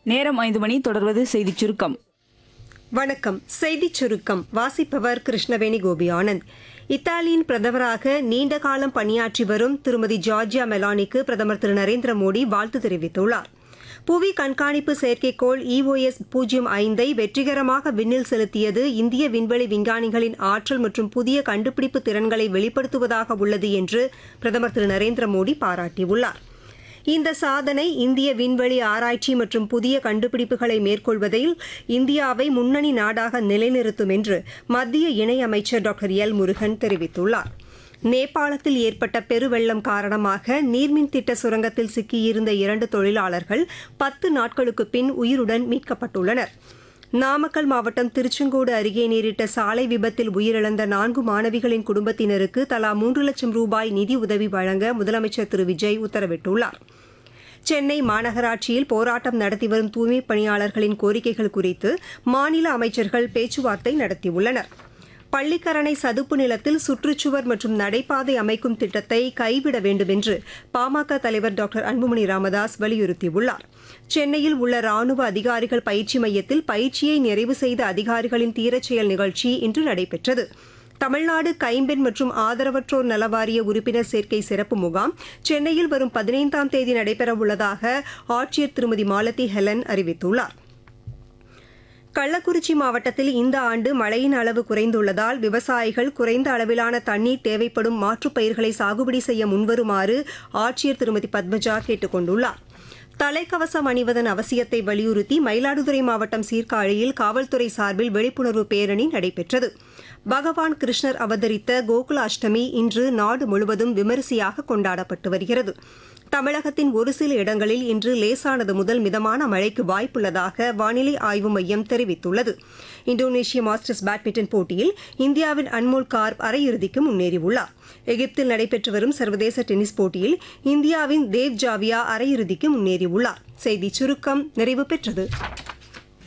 நேரம் ஐந்து மணி தொடர்வது செய்திச் சுருக்கம் வணக்கம் செய்திச் சுருக்கம் வாசிப்பவர் கிருஷ்ணவேணி கோபி ஆனந்த் இத்தாலியின் பிரதமராக நீண்ட காலம் பணியாற்றி வரும் திருமதி ஜார்ஜியா மெலானிக்கு பிரதமர் திரு நரேந்திர மோடி வாழ்த்து தெரிவித்துள்ளார் புவி கண்காணிப்பு செயற்கைக்கோள் இஓஎஸ் பூஜ்ஜியம் ஐந்தை வெற்றிகரமாக விண்ணில் செலுத்தியது இந்திய விண்வெளி விஞ்ஞானிகளின் ஆற்றல் மற்றும் புதிய கண்டுபிடிப்பு திறன்களை வெளிப்படுத்துவதாக உள்ளது என்று பிரதமர் திரு நரேந்திர மோடி பாராட்டியுள்ளார் இந்த சாதனை இந்திய விண்வெளி ஆராய்ச்சி மற்றும் புதிய கண்டுபிடிப்புகளை மேற்கொள்வதில் இந்தியாவை முன்னணி நாடாக நிலைநிறுத்தும் என்று மத்திய இணையமைச்சர் டாக்டர் எல் முருகன் தெரிவித்துள்ளார் நேபாளத்தில் ஏற்பட்ட பெருவெள்ளம் காரணமாக நீர்மின் திட்ட சுரங்கத்தில் சிக்கியிருந்த இரண்டு தொழிலாளர்கள் பத்து நாட்களுக்கு பின் உயிருடன் மீட்கப்பட்டுள்ளனர் நாமக்கல் மாவட்டம் திருச்செங்கோடு அருகே நேரிட்ட சாலை விபத்தில் உயிரிழந்த நான்கு மாணவிகளின் குடும்பத்தினருக்கு தலா மூன்று லட்சம் ரூபாய் நிதி உதவி வழங்க முதலமைச்சர் திரு விஜய் உத்தரவிட்டுள்ளார் சென்னை மாநகராட்சியில் போராட்டம் நடத்தி வரும் தூய்மைப் பணியாளர்களின் கோரிக்கைகள் குறித்து மாநில அமைச்சர்கள் பேச்சுவார்த்தை நடத்தியுள்ளனர் பள்ளிக்கரணை சதுப்பு நிலத்தில் சுற்றுச்சுவர் மற்றும் நடைபாதை அமைக்கும் திட்டத்தை கைவிட வேண்டும் என்று பாமக தலைவர் டாக்டர் அன்புமணி ராமதாஸ் வலியுறுத்தியுள்ளார் சென்னையில் உள்ள ராணுவ அதிகாரிகள் பயிற்சி மையத்தில் பயிற்சியை நிறைவு செய்த அதிகாரிகளின் தீரச்செயல் நிகழ்ச்சி இன்று நடைபெற்றது தமிழ்நாடு கைம்பெண் மற்றும் ஆதரவற்றோர் நலவாரிய உறுப்பினர் சேர்க்கை சிறப்பு முகாம் சென்னையில் வரும் பதினைந்தாம் தேதி நடைபெறவுள்ளதாக ஆட்சியர் திருமதி மாலதி ஹெலன் அறிவித்துள்ளார் கள்ளக்குறிச்சி மாவட்டத்தில் இந்த ஆண்டு மழையின் அளவு குறைந்துள்ளதால் விவசாயிகள் குறைந்த அளவிலான தண்ணீர் தேவைப்படும் மாற்றுப் பயிர்களை சாகுபடி செய்ய முன்வருமாறு ஆட்சியர் திருமதி பத்மஜா கேட்டுக் கொண்டுள்ளார் தலைக்கவசம் அணிவதன் அவசியத்தை வலியுறுத்தி மயிலாடுதுறை மாவட்டம் சீர்காழியில் காவல்துறை சார்பில் விழிப்புணர்வு பேரணி நடைபெற்றது பகவான் கிருஷ்ணர் அவதரித்த கோகுலாஷ்டமி இன்று நாடு முழுவதும் விமரிசையாக கொண்டாடப்பட்டு வருகிறது தமிழகத்தின் ஒரு சில இடங்களில் இன்று லேசானது முதல் மிதமான மழைக்கு வாய்ப்புள்ளதாக வானிலை ஆய்வு மையம் தெரிவித்துள்ளது இந்தோனேஷிய மாஸ்டர்ஸ் பேட்மிண்டன் போட்டியில் இந்தியாவின் அன்மோல் கார்ப் அரையிறுதிக்கு முன்னேறியுள்ளார் எகிப்தில் நடைபெற்று வரும் சர்வதேச டென்னிஸ் போட்டியில் இந்தியாவின் தேவ் ஜாவியா அரையிறுதிக்கு முன்னேறியுள்ளார் செய்திச் சுருக்கம் நிறைவு பெற்றது